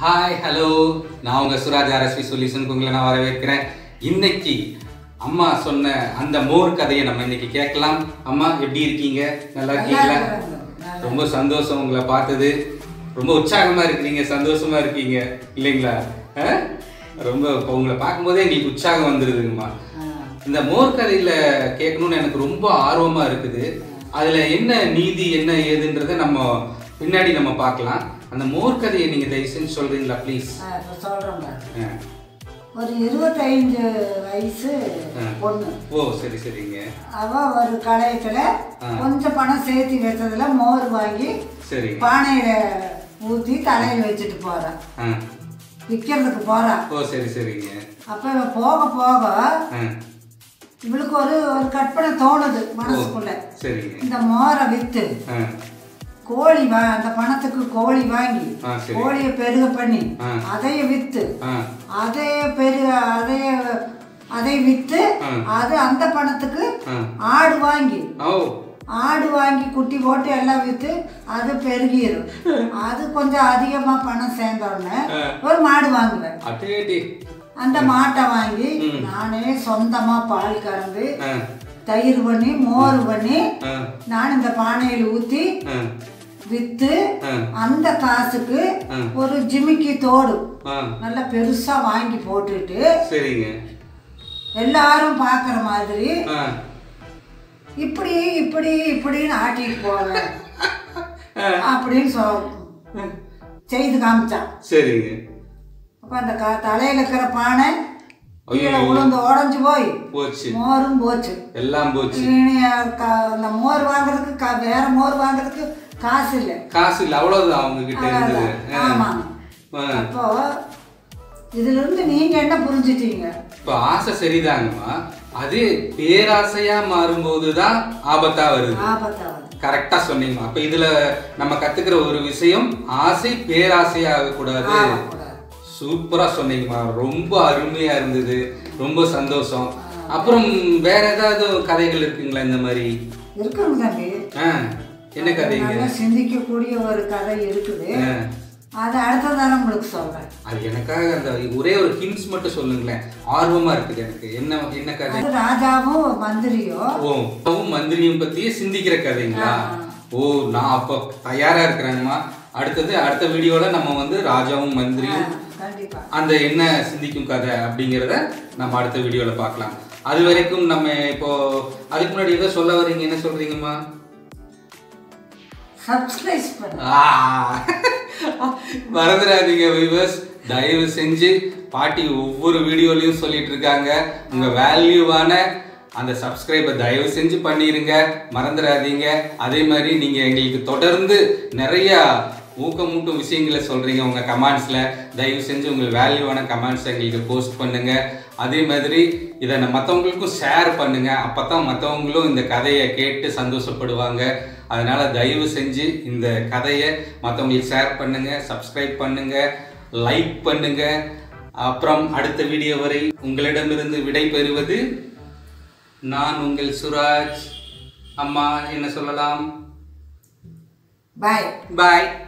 Hi hello நான் உங்க Suraj RSP சொல்யூஷனுக்கு உங்களை நான் வரவேற்கிறேன் இன்னைக்கு அம்மா சொன்ன அந்த மோர் கதையை நம்ம இன்னைக்கு கேட்கலாம் அம்மா எப்படி இருக்கீங்க நல்லா இருக்கீங்களா ரொம்ப சந்தோஷம் உங்களை பார்த்தது ரொம்ப உற்சாகமா இருக்கிறீங்க சந்தோஷமா இருக்கீங்க இல்லைங்களா ஆ? ரொம்ப இப்போ உங்களை பார்க்கும்போதே எங்களுக்கு உற்சாகம் வந்துருதுங்கம்மா இந்த மோர் கதையில கேட்கணும்னு எனக்கு ரொம்ப ஆர்வமா இருக்குது அதுல என்ன நீதி என்ன ஏதுன்றதை நம்ம பின்னாடி நம்ம பார்க்கலாம் அந்த மோர் கதையை நீங்க தயவு செஞ்சு சொல்றீங்களா ப்ளீஸ் சொல்கிறேன் பாரு ஒரு இருபத்தைந்து வயசு பொண்ணு ஓ சரி சரிங்க அவ ஒரு கடையத்துல கொஞ்சம் பணம் சேர்த்து வச்சதுல மோர் வாங்கி சரிங்க பானையில ஊத்தி தலையில வச்சுட்டு போறான் ஆ விற்கிறதுக்கு போறான் ஓ சரி சரிங்க அப்ப இவ போக போக ஆ இவளுக்கு ஒரு ஒரு கற்பனை தோணுது மனசுக்குள்ள சரிங்க இந்த மோரை வித்து ஆ கோழி வா அந்த பணத்துக்கு கோழி வாங்கி ஆ சரி கோழியை பெருக பண்ணி ஆ. அதைய வித்து ஆ அதைய பெருக அதைய அதை வித்து ஆ. அது அந்த பணத்துக்கு ஆ ஆடு வாங்கி ஓ ஆடு வாங்கி குட்டி போட்டு எல்லாம் வித்து அது பெருகிரும் அது கொஞ்சம் அதிகமா பணம் சேர்ந்த உடனே ஒரு மாடு வாங்குவேன் அட்டேடி அந்த மாட்டை வாங்கி நானே சொந்தமா பால் கறந்து ஆ தயிர் பண்ணி மோர் பண்ணி ஆ நான் இந்த பானையில் ஊத்தி ஆ வித்து ஆ அந்த காசுக்கு ஆ. ஒரு ஜிமிக்கி தோடு ஆ நல்லா பெருசா வாங்கி போட்டுட்டு சரிங்க எல்லாரும் பார்க்குற மாதிரி ஆ இப்படி இப்படி இப்படின்னு ஆட்டிட்டு போவேன் அப்படின்னு சொ செய்து காமிச்சான் சரிங்க அப்ப அந்த க தலையில இருக்கிற பானை கீழே ஐயோ. உளுந்து உடஞ்சு போய் போச்சு மோரும் போச்சு எல்லாம் போச்சு இனி க- அந்த மோர் வாங்குறதுக்கு க- வேற மோர் வாங்குறதுக்கு காசு இல்லை காசு இல்லை அவ்வளவுதான் அவங்க கிட்ட இருந்தது ஆ. ஆமாங்க ஆ. அப்போ இதுல இருந்து நீங்க என்ன புரிஞ்சிட்டீங்க இப்ப ஆசை சரிதாங்கம்மா அது பேராசையா மாறும்போது தான் ஆபத்தா வருது ஆபத்தாவது கரெக்டா சொன்னீங்கம்மா அப்ப இதுல நம்ம கத்துக்கிற ஒரு விஷயம் ஆசை பேராசையாக கூடாது ஆகக்கூடாது. சூப்பரா சொன்னீங்கம்மா ரொம்ப அருமையா இருந்தது ரொம்ப சந்தோஷம் அப்புறம் வேற ஏதாவது கதைகள் இருக்குங்களா இந்த மாதிரி இருக்குங்க தம்பி ஆ என்ன கதைங்க நல்லா சிந்திக்கக்கூடிய ஒரு கதை இருக்குது ஆ. அது அடுத்த தரம் உங்களுக்கு சொல்றேன் அது எனக்காக அந்த ஒரே ஒரு ஹிண்ட்ஸ் மட்டும் சொல்லுங்களேன் ஆர்வமா இருக்குது எனக்கு என்ன என்ன கதை அது ராஜாவும் மந்திரியும் ஓ அப்பாவும் மந்திரியும் பத்தியே சிந்திக்கிற கதைங்களா ஓ நான் அப்போ தயாரா இருக்கிறேங்கம்மா அடுத்தது அடுத்த வீடியோல நம்ம வந்து ராஜாவும் மந்திரியும் கண்டிப்பா அந்த என்ன சிந்திக்கும் கதை அப்படிங்கிறத நம்ம அடுத்த வீடியோல பார்க்கலாம் அது வரைக்கும் நம்ம இப்போ அதுக்கு முன்னாடி ஏதோ சொல்ல வர்றீங்க என்ன சொல்றீங்கம்மா சப்ஸ்கிரைப் பண்ணு ஆ. மறந்துடாதீங்க வியூவர்ஸ் தயவு செஞ்சு பாட்டி ஒவ்வொரு வீடியோலையும் சொல்லிட்டு இருக்காங்க உங்க வேல்யூவான அந்த சப்ஸ்கிரைபை தயவு செஞ்சு பண்ணிருங்க மறந்துடாதீங்க அதே மாதிரி நீங்க எங்களுக்கு தொடர்ந்து நிறைய ஊக்கமூட்டும் விஷயங்களை சொல்றீங்க உங்க கமெண்ட்ஸ்ல தயவு செஞ்சு உங்க வேல்யூவான கமெண்ட்ஸ் எங்களுக்கு போஸ்ட் பண்ணுங்க அதே மாதிரி இதை மற்றவங்களுக்கும் ஷேர் பண்ணுங்க அப்பதான் மற்றவங்களும் இந்த கதையை கேட்டு சந்தோஷப்படுவாங்க அதனால தயவு செஞ்சு இந்த கதையை மற்றவங்களுக்கு ஷேர் பண்ணுங்க சப்ஸ்கிரைப் பண்ணுங்க லைக் பண்ணுங்க அப்புறம் அடுத்த வீடியோ வரை உங்களிடமிருந்து விடை பெறுவது நான் உங்கள் சுராஜ் அம்மா என்ன சொல்லலாம் பாய் பாய்